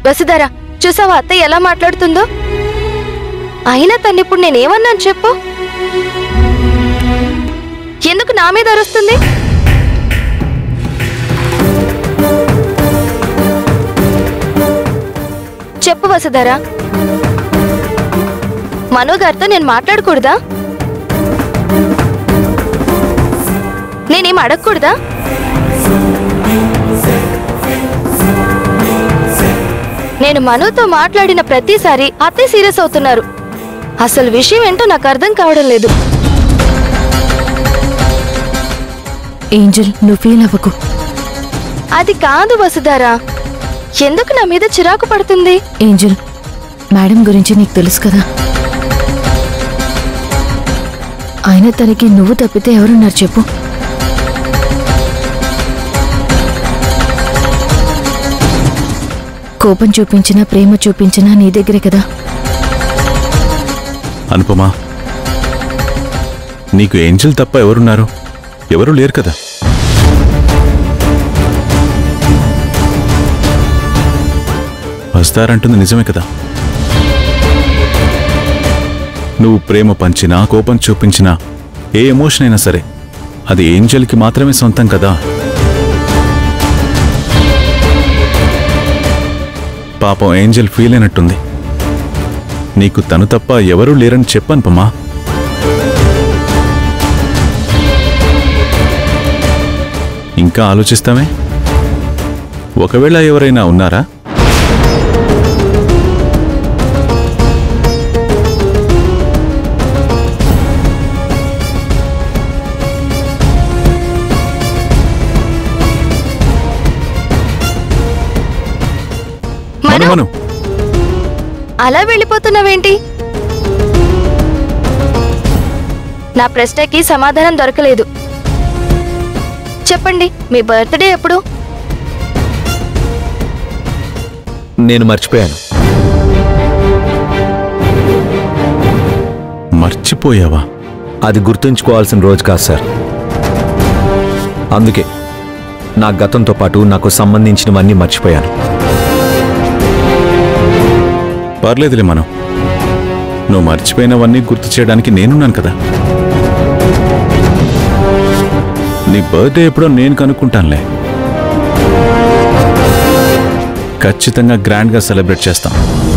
వసుధరా చూసావా అత్తయ్య ఎలా మాట్లాడుతుందో అయినా తను ఇప్పుడు నేనేమన్నాను చెప్పు ఎందుకు నా మీద అరుస్తుంది చెప్పు వసుధరా మనో గారితో నేను మాట్లాడకూడదా నేనేం అడగకూడదా నేను మనుతో మాట్లాడిన ప్రతిసారి అత్తే సీరియస్ అవుతున్నారు అసలు విషయం ఏంటో నాకు అర్థం కావడం లేదు ఏంజల్ నువ్వు ఫీల్ అవ్వకు అది కాదు వసుధారా ఎందుకు నా మీద చిరాకు పడుతుంది ఏంజల్ మేడం గురించి నీకు తెలుసు కదా అయినా తనకి నువ్వు తప్పితే ఎవరున్నారు చెప్పు కోపం చూపించినా ప్రేమ చూపించినా నీ దగ్గరే కదా అనుపమా నీకు ఏంజల్ తప్ప ఎవరున్నారు ఎవరు లేరు కదా వస్తారంటుంది నిజమే కదా నువ్వు ప్రేమ పంచినా కోపం చూపించినా ఏ ఎమోషన్ అయినా సరే అది ఏంజల్కి మాత్రమే సొంతం కదా పాపం ఏంజల్ ఫీల్ అయినట్టుంది నీకు తను తప్ప ఎవరూ లేరని చెప్పను పమ్మా ఇంకా ఆలోచిస్తామే ఒకవేళ ఎవరైనా ఉన్నారా మను మను మను అలా వెళ్ళిపోతున్నావేంటి నా ప్రశ్నకి సమాధానం దొరకలేదు చెప్పండి మీ బర్త్డే ఎప్పుడు నేను మర్చిపోయాను మర్చిపోయావా అది గుర్తుంచుకోవాల్సిన రోజు కాదు సార్ అందుకే నా గతంతో పాటు నాకు సంబంధించినవన్నీ మర్చిపోయాను పర్లేదులే మనం నువ్వు మర్చిపోయినవన్నీ గుర్తు చేయడానికి నేనున్నాను కదా నీ బర్త్డే ఎప్పుడో నేను కనుక్కుంటానులే ఖచ్చితంగా గ్రాండ్గా సెలబ్రేట్ చేస్తాం